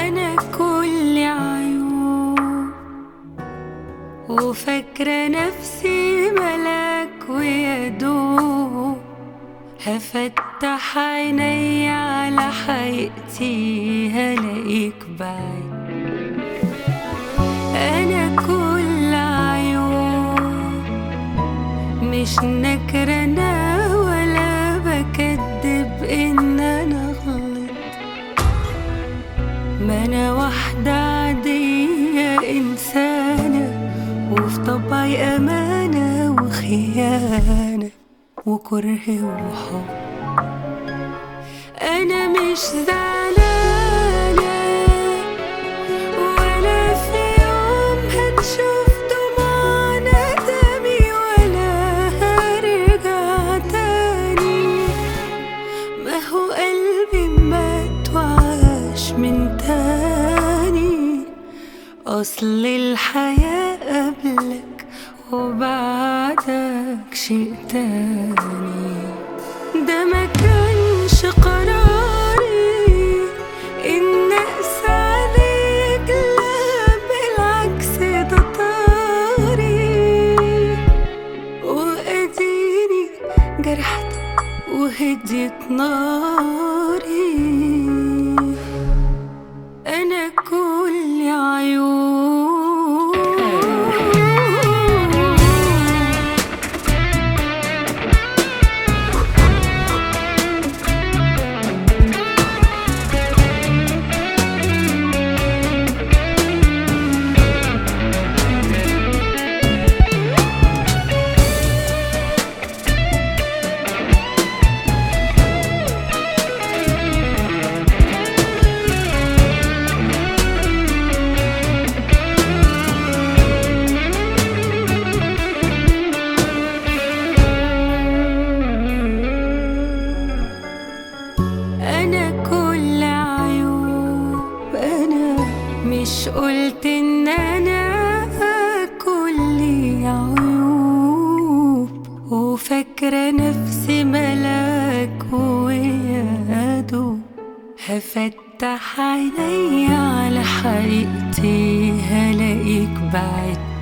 أنا كل عيوب وفاكرة نفسي ملاك ويدوب هفتح عيني على حقيقتي هلاقيك بعيد أنا كل عيوب مش نكرة أنا ولا بكدب إن أنا غلط ما أنا واحدة عادية إنسانة وفي طبعي أمانة وخيانة وكره وحب أنا مش زعلانة ولا في يوم هتشوف دموع ندمي ولا هرجع تاني ما هو قلبي مات وعاش من تاني أصل الحياة قبلك وبعدك شيء تاني ده ما كانش قراري إن أقسى عليك لا بالعكس ده طاري وأديني جرحت وهديت ناري أنا كل عيوب أنا كل عيوب أنا مش قلت إن أنا كل عيوب وفاكرة نفسي ملاك ويادو هفتح عيني على حقيقتي هلاقيك بعدت